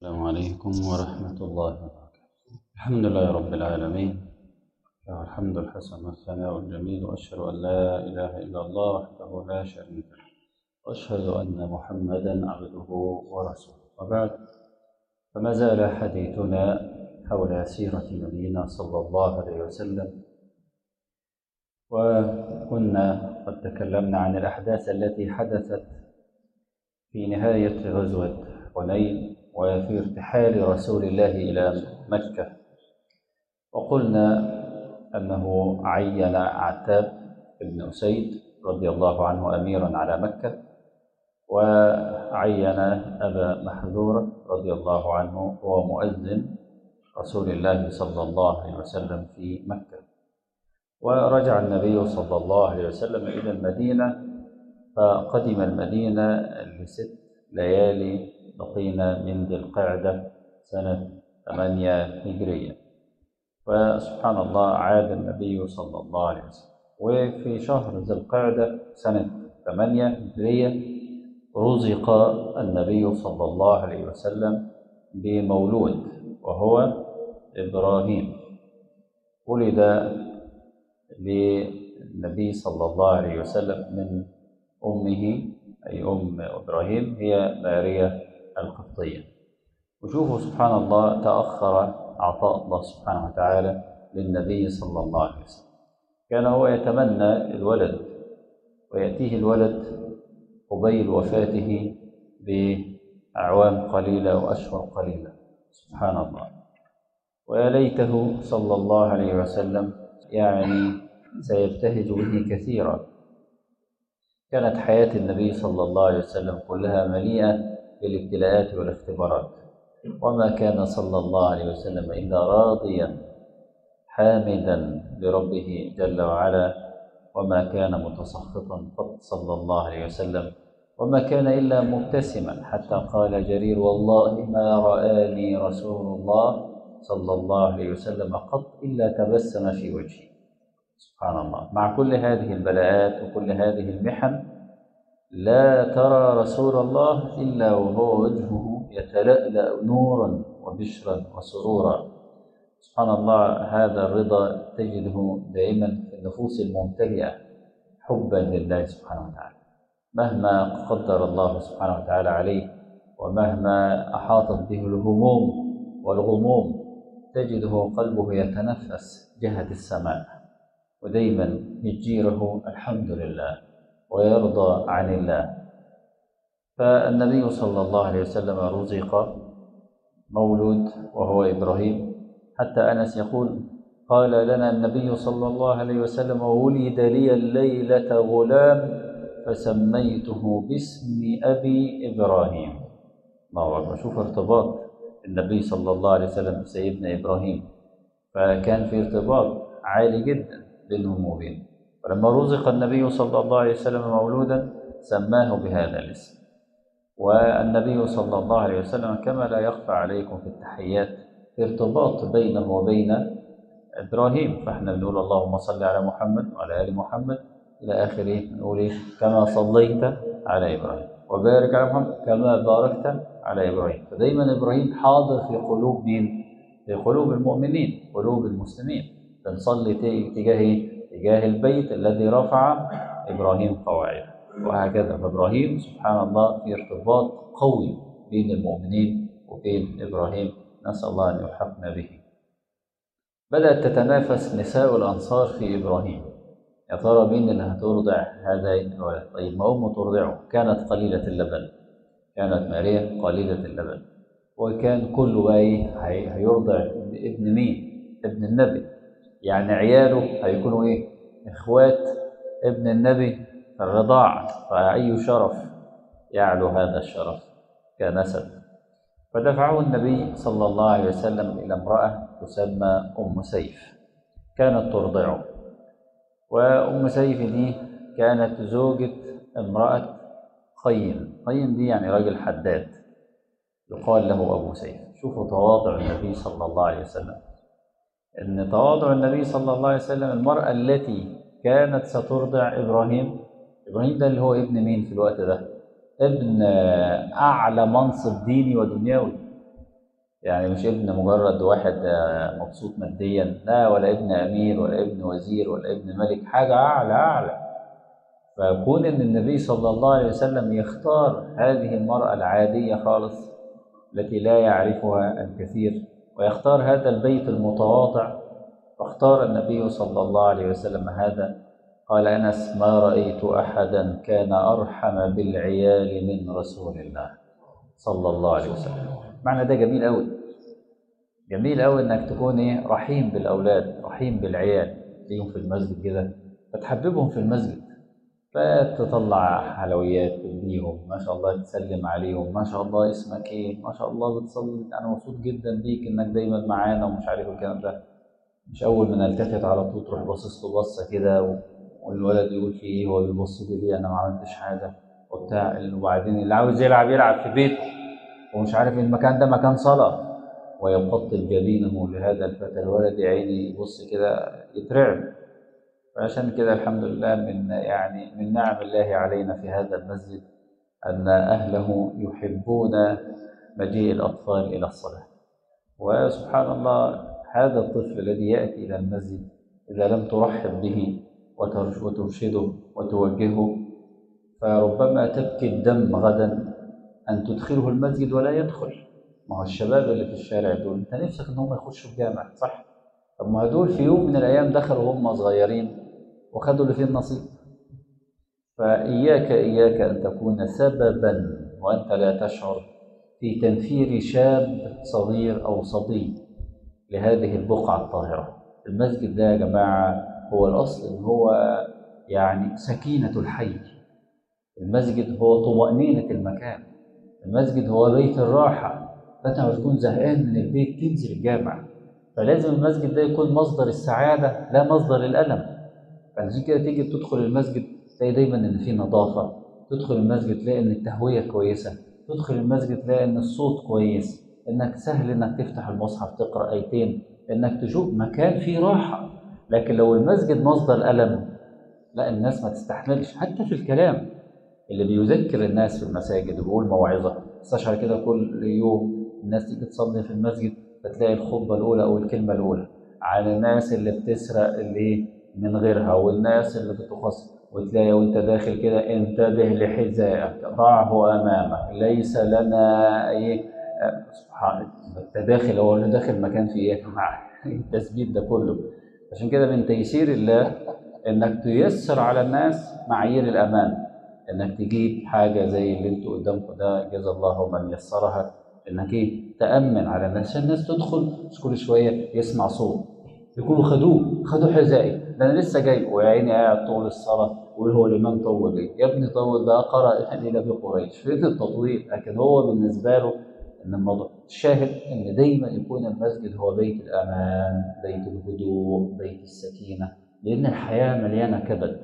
السلام عليكم ورحمة الله وبركاته الحمد لله رب العالمين له الحمد الحسن والثناء الجميل وأشهد أن لا إله إلا الله وحده لا شريك له وأشهد أن محمدا عبده ورسوله وبعد فما زال حديثنا حول سيرة نبينا صلى الله عليه وسلم وكنا قد تكلمنا عن الأحداث التي حدثت في نهاية غزوة حنين وفي ارتحال رسول الله إلى مكة وقلنا أنه عين عتاب بن أسيد رضي الله عنه أميرا على مكة وعين أبا محذور رضي الله عنه هو مؤذن رسول الله صلى الله عليه وسلم في مكة ورجع النبي صلى الله عليه وسلم إلى المدينة فقدم المدينة لست ليالي بقينا من ذي القعدة سنة ثمانية هجرية وسبحان الله عاد النبي صلى الله عليه وسلم وفي شهر ذي القعدة سنة ثمانية هجرية رزق النبي صلى الله عليه وسلم بمولود وهو إبراهيم ولد للنبي صلى الله عليه وسلم من أمه أي أم إبراهيم هي ماريا القبطية وشوفوا سبحان الله تأخر عطاء الله سبحانه وتعالى للنبي صلى الله عليه وسلم كان هو يتمنى الولد ويأتيه الولد قبيل وفاته بأعوام قليلة وأشهر قليلة سبحان الله ويا ليته صلى الله عليه وسلم يعني سيبتهج به كثيرا كانت حياة النبي صلى الله عليه وسلم كلها مليئة بالابتلاءات والاختبارات وما كان صلى الله عليه وسلم إلا راضيا حامدا لربه جل وعلا وما كان متسخطا قط صلى الله عليه وسلم وما كان إلا مبتسما حتى قال جرير والله ما رآني رسول الله صلى الله عليه وسلم قط إلا تبسم في وجهي سبحان الله مع كل هذه البلاءات وكل هذه المحن لا ترى رسول الله إلا وهو وجهه يتلألأ نورا وبشرا وسرورا سبحان الله هذا الرضا تجده دائما في النفوس الممتلئة حبا لله سبحانه وتعالى مهما قدر الله سبحانه وتعالى عليه ومهما أحاطت به الهموم والغموم تجده قلبه يتنفس جهة السماء ودائما يجيره الحمد لله ويرضى عن الله فالنبي صلى الله عليه وسلم رزق مولود وهو إبراهيم حتى أنس يقول قال لنا النبي صلى الله عليه وسلم ولد لي الليلة غلام فسميته باسم أبي إبراهيم الله أكبر شوف ارتباط النبي صلى الله عليه وسلم بسيدنا إبراهيم فكان في ارتباط عالي جدا بينهم وبينه فلما رزق النبي صلى الله عليه وسلم مولودا سماه بهذا الاسم والنبي صلى الله عليه وسلم كما لا يخفى عليكم في التحيات ارتباط بينه وبين إبراهيم فاحنا بنقول اللهم صل على محمد وعلى آل محمد إلى آخره نقول إيه كما صليت على إبراهيم وبارك على محمد كما باركت على إبراهيم فدايما إبراهيم حاضر في قلوب مين؟ في قلوب المؤمنين قلوب المسلمين بنصلي تجاه تجاه البيت الذي رفع إبراهيم قواعده وهكذا فإبراهيم سبحان الله في ارتباط قوي بين المؤمنين وبين إبراهيم نسأل الله أن يلحقنا به بدأت تتنافس نساء الأنصار في إبراهيم يا ترى مين اللي هترضع هذا الولد طيب ما أمه ترضعه كانت قليلة اللبن كانت ماريا قليلة اللبن وكان كله بقى إيه هيرضع ابن مين ابن النبي يعني عياله هيكونوا إيه إخوات ابن النبي في الرضاعة فأي شرف يعلو هذا الشرف كنسب فدفعه النبي صلى الله عليه وسلم إلى امرأة تسمى أم سيف كانت ترضعه وأم سيف دي كانت زوجة امرأة قيم قيم دي يعني راجل حداد يقال له أبو سيف شوفوا تواضع النبي صلى الله عليه وسلم ان تواضع النبي صلى الله عليه وسلم المرأة التي كانت سترضع إبراهيم إبراهيم ده اللي هو ابن مين في الوقت ده ابن أعلى منصب ديني ودنيوي يعني مش ابن مجرد واحد آه، مبسوط ماديا لا ولا ابن امير ولا ابن وزير ولا ابن ملك حاجه اعلى اعلى فكون ان النبي صلى الله عليه وسلم يختار هذه المراه العاديه خالص التي لا يعرفها الكثير ويختار هذا البيت المتواضع فاختار النبي صلى الله عليه وسلم هذا قال انس ما رايت احدا كان ارحم بالعيال من رسول الله صلى الله عليه وسلم معنى ده جميل قوي جميل قوي انك تكون ايه رحيم بالاولاد رحيم بالعيال تيجي في المسجد كده فتحببهم في المسجد فتطلع حلويات تديهم ما شاء الله تسلم عليهم ما شاء الله اسمك ايه ما شاء الله بتصلي انا مبسوط جدا بيك انك دايما معانا ومش عارف الكلام ده مش اول ما نلتفت على طول تروح باصص له بصه كده و- والولد يقول في ايه هو بيبص لي ليه انا ما عملتش حاجه وبتاع وبعدين اللي عاوز يلعب يلعب في بيته ومش عارف المكان ده مكان صلاه ويقطب جبينه لهذا الفتى الولد يا عيني يبص كده يترعب فعشان كده الحمد لله من يعني من نعم الله علينا في هذا المسجد أن أهله يحبون مجيء الأطفال إلى الصلاة وسبحان الله هذا الطفل الذي يأتي إلى المسجد إذا لم ترحب به وترش- وترشده وتوجهه فربما تبكي الدم غدا أن تدخله المسجد ولا يدخل ما هو الشباب اللي في الشارع دول أنت نفسك إن هم يخشوا الجامع صح؟ طب ما هدول في يوم من الأيام دخلوا هم صغيرين وخدوا اللي فيه النصيب فإياك إياك أن تكون سببا وأنت لا تشعر في تنفير شاب صغير أو صبي لهذه البقعة الطاهرة المسجد ده يا جماعة هو الأصل إن هو يعني سكينة الحي المسجد هو طمأنينة المكان المسجد هو بيت الراحة فأنت لما تكون زهقان من البيت تنزل الجامع فلازم المسجد ده يكون مصدر السعادة لا مصدر الألم فعشان كده تيجي تدخل المسجد تلاقي دايما ان في نظافه تدخل المسجد تلاقي ان التهويه كويسه تدخل المسجد تلاقي ان الصوت كويس انك سهل انك تفتح المصحف تقرا ايتين انك تشوف مكان فيه راحه لكن لو المسجد مصدر الم لا الناس ما تستحملش حتى في الكلام اللي بيذكر الناس في المساجد وبيقول موعظه استشعر كده كل يوم الناس تيجي تصلي في المسجد فتلاقي الخطبه الاولى او الكلمه الاولى على الناس اللي بتسرق اللي من غيرها والناس اللي بتخص وتلاقي وانت داخل كده انتبه لحذائك ضعه امامك ليس لنا ايه آه، سبحان انت داخل هو اللي داخل مكان فيه ايه يا جماعه التثبيت ده كله عشان كده من تيسير الله انك تيسر على الناس معايير الامان انك تجيب حاجه زي اللي انتوا قدامكم ده جزا الله من يسرها انك ايه تامن على الناس عشان الناس تدخل مش كل شويه يسمع صوت يكونوا خدوه خدوا حذائي ده انا لسه جاي ويا عيني قاعد طول الصلاه ويقول هو الامام طول ايه؟ يا ابني طول ده قرا الى في قريش فين التطويل؟ لكن هو بالنسبه له ان الموضوع الشاهد ان دايما يكون المسجد هو بيت الامان، بيت الهدوء، بيت السكينه، لان الحياه مليانه كبد.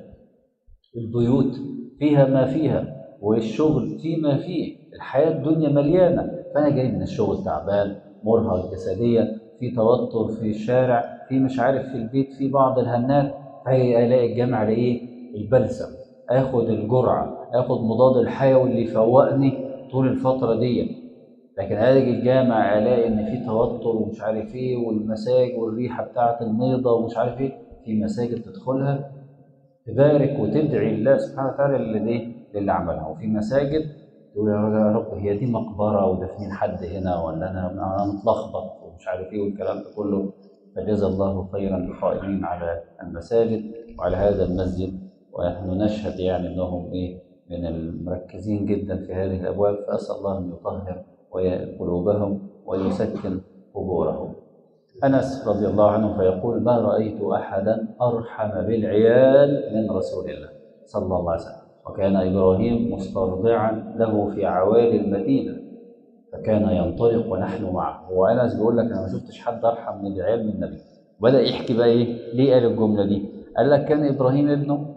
البيوت فيها ما فيها والشغل فيه ما فيه، الحياه الدنيا مليانه، فانا جاي من الشغل تعبان، مرهق جسديا، في توتر في الشارع، في مش عارف في البيت في بعض الهنات، هي الاقي الجامع الاقيه البلسم اخد الجرعه اخد مضاد الحيوي اللي يفوقني طول الفتره دي لكن اجي الجامع الاقي ان في توتر ومش عارف ايه والمساج والريحه بتاعه الميضه ومش عارف ايه في مساجد تدخلها تبارك وتدعي الله سبحانه وتعالى اللي للي عملها وفي مساجد تقول يا رب هي دي مقبره ودافنين حد هنا ولا انا انا متلخبط ومش عارف ايه والكلام ده كله فجزا الله خيرا القائمين على المساجد وعلى هذا المسجد ونحن نشهد يعني انهم ايه من المركزين جدا في هذه الابواب فاسال الله ان يطهر قلوبهم ويسكن قبورهم. انس رضي الله عنه فيقول ما رايت احدا ارحم بالعيال من رسول الله صلى الله عليه وسلم وكان ابراهيم مسترضعا له في عوالي المدينه فكان ينطلق ونحن معه هو انس بيقول لك انا ما شفتش حد ارحم من العيال من النبي بدا يحكي بقى ايه ليه قال الجمله دي قال لك كان ابراهيم ابنه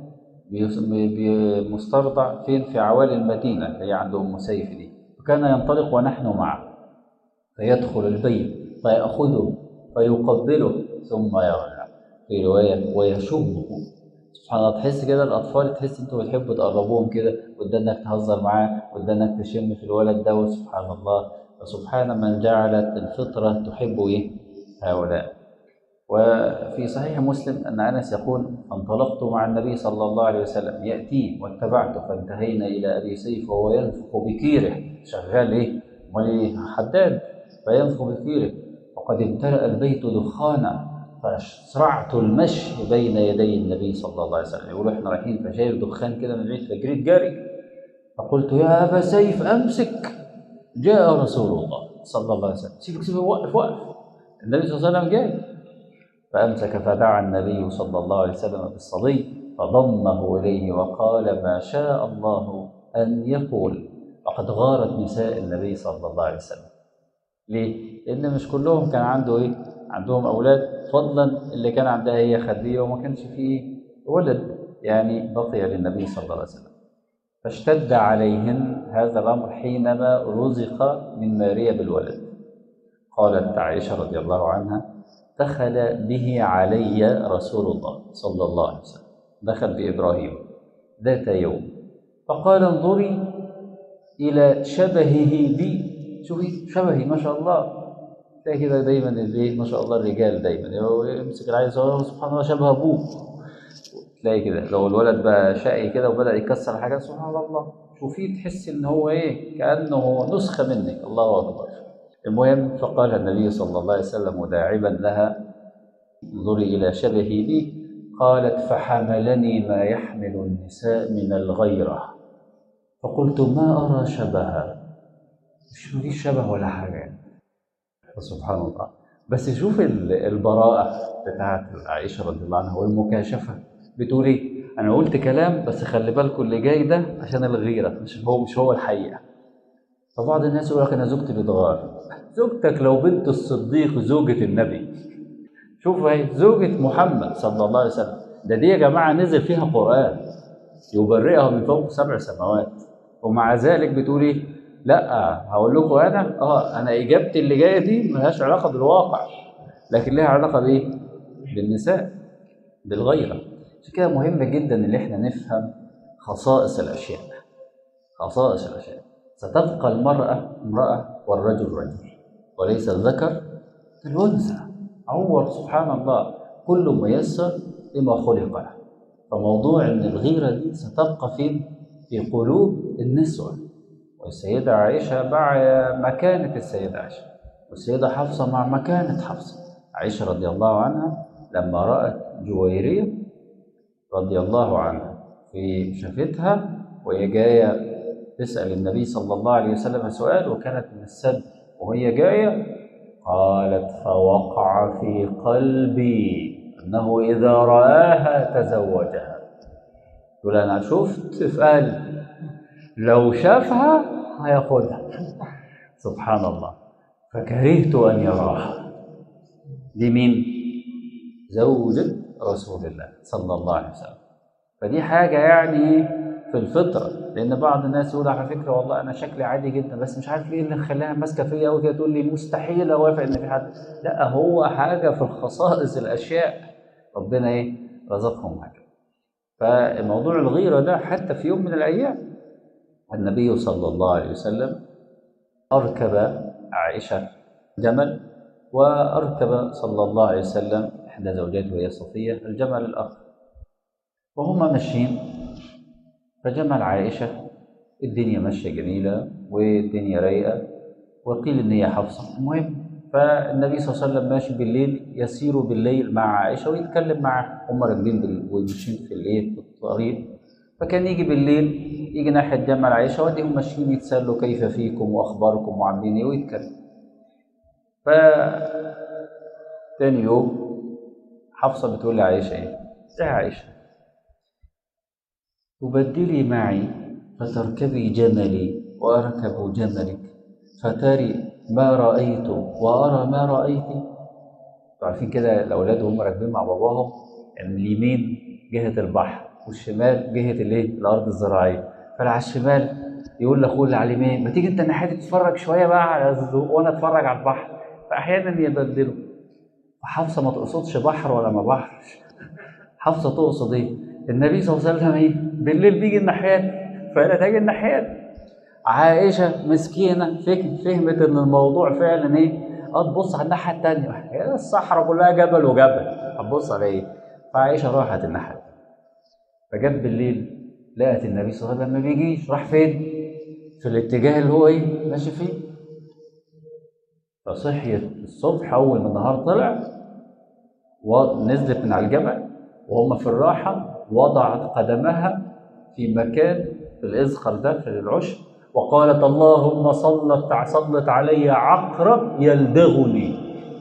مسترضع فين في عوالي المدينه اللي هي عند ام سيف دي وكان ينطلق ونحن معه فيدخل البيت فياخذه فيقبله ثم يرجع في روايه ويشمه سبحان الله تحس كده الاطفال تحس انتوا بتحبوا تقربوهم كده وده انك تهزر معاه وده انك تشم في الولد ده سبحان الله فسبحان من جعلت الفطرة تحب إيه؟ هؤلاء وفي صحيح مسلم أن أنس يقول انطلقت مع النبي صلى الله عليه وسلم يأتيه واتبعته فانتهينا إلى أبي سيف وهو ينفخ بكيره شغال إيه؟ أمال حداد فينفخ بكيره وقد امتلأ البيت دخانا فأسرعت المشي بين يدي النبي صلى الله عليه وسلم يقولوا احنا رايحين فشايف دخان كده من بعيد فجريت جري فقلت يا أبا سيف أمسك جاء رسول الله صلى الله عليه وسلم سيبك سيبك وقف وقف النبي صلى الله عليه وسلم جاي فأمسك فدعا النبي صلى الله عليه وسلم بالصبي فضمه إليه وقال ما شاء الله أن يقول وقد غارت نساء النبي صلى الله عليه وسلم ليه؟ لأن مش كلهم كان عنده إيه؟ عندهم أولاد فضلا اللي كان عندها هي خديجة وما كانش فيه ولد يعني بقي للنبي صلى الله عليه وسلم فاشتد عليهن هذا الأمر حينما رزق من ماريا بالولد قالت عائشة رضي الله عنها دخل به علي رسول الله صلى الله عليه وسلم دخل بإبراهيم ذات يوم فقال انظري إلى شبهه بي شوفي شبهي ما شاء الله تلاقي كده دايما البيت ما شاء الله الرجال دايما يمسك العيل صغير سبحان الله شبه ابوه تلاقي كده لو الولد بقى شقي كده وبدا يكسر حاجات سبحان الله شوفيه تحس ان هو ايه كانه نسخه منك الله اكبر المهم فقال النبي صلى الله عليه وسلم داعبا لها انظري الى شبهي بي قالت فحملني ما يحمل النساء من الغيره فقلت ما ارى شبها مش مفيش شبه ولا حاجه سبحان الله بس شوف البراءة بتاعت عائشة رضي الله عنها والمكاشفة بتقول ايه؟ أنا قلت كلام بس خلي بالكم اللي جاي ده عشان الغيرة مش هو مش هو الحقيقة. فبعض الناس يقول لك أنا زوجتي بتغار. زوجتك لو بنت الصديق زوجة النبي. شوف اهي زوجة محمد صلى الله عليه وسلم ده دي يا جماعة نزل فيها قرآن يبرئها من فوق سبع سماوات ومع ذلك بتقول ايه؟ لا هقول لكم انا اه انا اجابتي اللي جايه دي ملهاش علاقه بالواقع لكن لها علاقه بايه؟ بالنساء بالغيره عشان كده مهم جدا ان احنا نفهم خصائص الاشياء خصائص الاشياء ستبقى المراه امراه والرجل رجل وليس الذكر كالانثى عور سبحان الله كل ميسر لما خلق له فموضوع ان الغيره دي ستبقى فين؟ في قلوب النسوه والسيدة عائشة مع مكانة السيدة عائشة والسيدة حفصة مع مكانة حفصة عائشة رضي الله عنها لما رأت جويرية رضي الله عنها في شافتها وهي جاية تسأل النبي صلى الله عليه وسلم سؤال وكانت من السد وهي جاية قالت فوقع في قلبي أنه إذا رآها تزوجها تقول أنا شفت في قلبي لو شافها هياخدها سبحان الله فكرهت ان يراها دي مين زوجة رسول الله صلى الله عليه وسلم فدي حاجة يعني في الفطرة لأن بعض الناس يقول على فكرة والله أنا شكلي عادي جدا بس مش عارف إيه اللي خلاها ماسكة فيا أوي كده تقول لي مستحيل أوافق إن في حد لا هو حاجة في الخصائص الأشياء ربنا إيه رزقهم حاجة فالموضوع الغيرة ده حتى في يوم من الأيام النبي صلى الله عليه وسلم أركب عائشة جمل وأركب صلى الله عليه وسلم إحدى زوجاته وهي صفية الجمل الآخر وهما ماشيين فجمل عائشة الدنيا ماشية جميلة والدنيا رايقة وقيل إن هي حفصة المهم فالنبي صلى الله عليه وسلم ماشي بالليل يسير بالليل مع عائشة ويتكلم معها هم راكبين وماشيين في الليل في الطريق فكان يجي بالليل يجي ناحية جمل عائشة وديهم ماشيين يتسلوا كيف فيكم وأخباركم وعاملين إيه ويتكلم ف تاني يوم حفصة بتقول لعائشة إيه؟ يا عائشة تبدلي معي فتركبي جملي وأركب جملك فتري ما رأيت وأرى ما رأيت عارفين كده الأولاد وهم راكبين مع باباهم اليمين جهة البحر والشمال جهة الايه؟ الأرض الزراعية فاللي على الشمال يقول لاخوه اللي على اليمين ما تيجي انت الناحيه دي تتفرج شويه بقى على الذوق وانا اتفرج على البحر فاحيانا يبدلوا فحفصه ما تقصدش بحر ولا ما بحرش حفصه تقصد ايه؟ النبي صلى الله عليه وسلم ايه؟ بالليل بيجي الناحيات فهنا تاجي الناحيات عائشه مسكينه فك- فهمت ان الموضوع فعلا ايه اه تبص على الناحيه الثانيه هي الصحراء كلها جبل وجبل هتبص على ايه فعائشه راحت الناحيه التانية. فجت بالليل لقت النبي صلى الله عليه وسلم ما بيجيش راح فين في الاتجاه اللي هو ايه ماشي فيه فصحيت الصبح اول ما النهار طلع ونزلت من على الجبل وهم في الراحه وضعت قدمها في مكان في الازخر ده في العشب وقالت اللهم صلت صلت علي عقرب يلدغني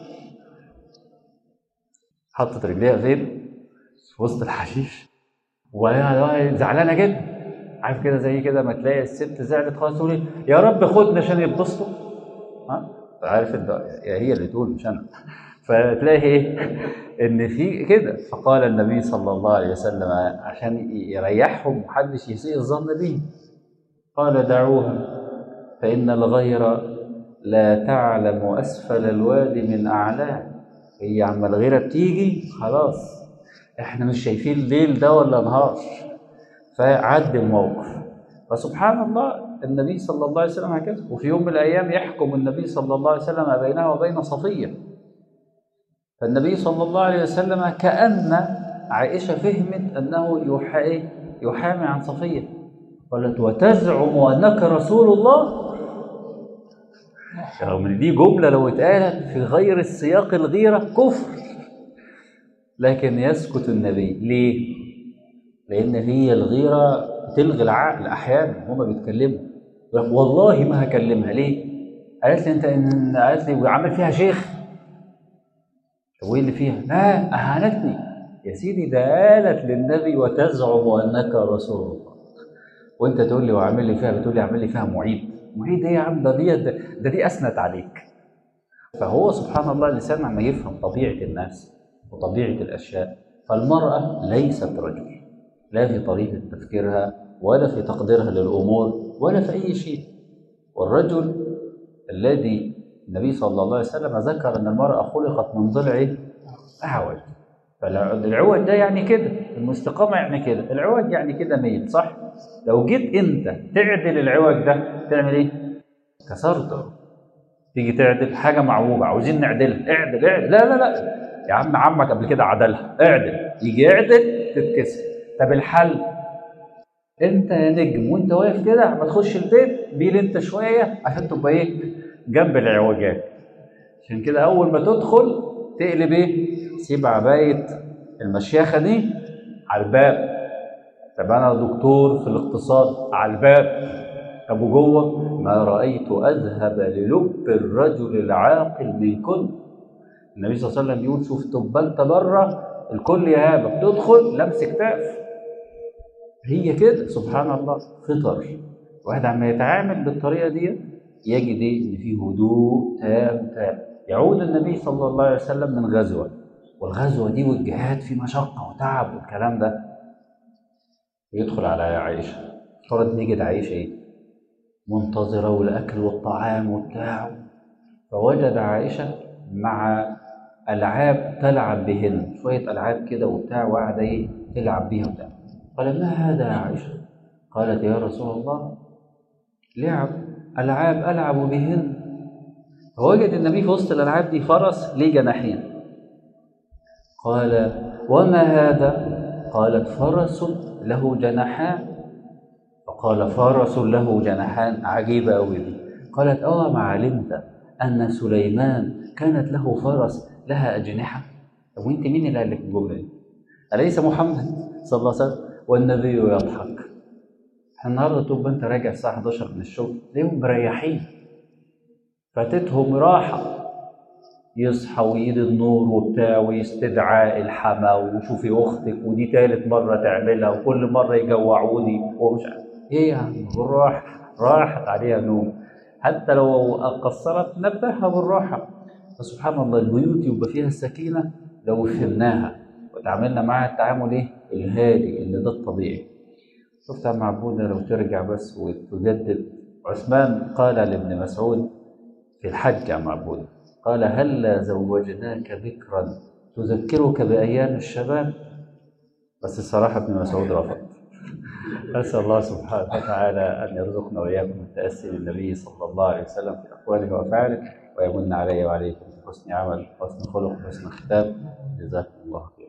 حطت رجليها فين؟ في وسط الحشيش وهي زعلانه جدا عارف كده زي كده ما تلاقي الست زعلت خالص تقول إيه؟ يا رب خدنا عشان يتبسطوا ها عارف انت هي اللي تقول مش انا فتلاقي ايه ان في كده فقال النبي صلى الله عليه وسلم عشان يريحهم محدش يسيء الظن به قال دعوها فإن الغير لا تعلم أسفل الوادي من أعلاه هي عما الغيرة بتيجي خلاص احنا مش شايفين الليل ده ولا نهار فعد الموقف فسبحان الله النبي صلى الله عليه وسلم هكذا وفي يوم من الأيام يحكم النبي صلى الله عليه وسلم بينه وبين صفية فالنبي صلى الله عليه وسلم كأن عائشة فهمت أنه يحا- يحامي عن صفية قالت وتزعم أنك رسول الله رغم ان دي جملة لو اتقالت في غير السياق الغيرة كفر لكن يسكت النبي ليه؟ لأن هي الغيرة بتلغي العقل أحيانا هما بيتكلموا يقول لك والله ما هكلمها ليه؟ قالت لي أنت إن قالت لي وعامل فيها شيخ طب وإيه اللي فيها؟ لا أهانتني يا سيدي ده قالت للنبي وتزعم أنك رسول الله وأنت تقول لي وعامل لي فيها بتقول لي عامل لي فيها معيد معيد إيه يا عم ده دي ده, ده دي أسنت عليك فهو سبحان الله الإنسان عما يفهم طبيعة الناس وطبيعة الأشياء فالمرأة ليست رجل لا في طريقة تفكيرها ولا في تقديرها للأمور ولا في أي شيء والرجل الذي النبي صلى الله عليه وسلم ذكر أن المرأة خلقت من ضلع أعوج فالعوج ده يعني كده المستقامة يعني كده العوج يعني كده ميل صح؟ لو جيت أنت تعدل العوج ده تعمل إيه؟ كسرته تيجي تعدل حاجة معوجة عاوزين نعدلها اعدل اعدل لا لا لا يا عم عمك قبل كده عدلها اعدل يجي يعدل تتكسر طب الحل انت يا نجم وانت واقف كده ما تخش البيت بيل انت شويه عشان تبقى ايه جنب العوجات عشان كده اول ما تدخل تقلب ايه سيب عبايه المشيخه دي على الباب طب انا دكتور في الاقتصاد على الباب طب وجوه ما رايت اذهب للب الرجل العاقل منكن النبي صلى الله عليه وسلم بيقول شوف تبقى انت بره الكل يهابك تدخل لمس كتاف هي كده سبحان الله فطر واحد عما يتعامل بالطريقه دي يجد إيه؟ ان فيه هدوء تام تام يعود النبي صلى الله عليه وسلم من غزوه والغزوه دي والجهاد في مشقه وتعب والكلام ده يدخل على عائشه افترض نجد عائشه ايه منتظره والاكل والطعام وبتاع فوجد عائشه مع العاب تلعب بهن شويه العاب كده وبتاع وقاعده ايه تلعب بيها وبتاع قال ما هذا يا عائشه قالت يا رسول الله لعب العاب العب بهن فوجد النبي في وسط الالعاب دي فرس ليه جناحين قال وما هذا قالت فرس له جناحان فقال فرس له جناحان عجيبه قوي دي قالت اه ما علمت ان سليمان كانت له فرس لها اجنحه طب وانت مين اللي قال لك الجمله دي اليس محمد صلى الله عليه وسلم والنبي يضحك احنا النهارده تبقى انت راجع الساعه 11 من الشغل تلاقيهم مريحين فاتتهم راحه يصحى ويد النور وبتاع ويستدعاء الحما وشوفي اختك ودي تالت مره تعملها وكل مره يجوعوني ومش عارف ايه يا عم بالراحه راحت عليها نوم حتى لو قصرت نبهها بالراحه فسبحان الله البيوت يبقى فيها السكينه لو فهمناها وتعاملنا معها التعامل ايه الهادي اللي ده الطبيعي شفت يا معبودة لو ترجع بس وتجدد عثمان قال لابن مسعود في الحج يا معبودة قال هلا زوجناك بكرا تذكرك بأيام الشباب بس الصراحة ابن مسعود رفض أسأل الله سبحانه وتعالى أن يرزقنا وإياكم التأسي بالنبي صلى الله عليه وسلم في أقواله وأفعاله ويمن علي وعليكم بحسن عمل حسن خلق حسن ختام جزاكم الله خيرا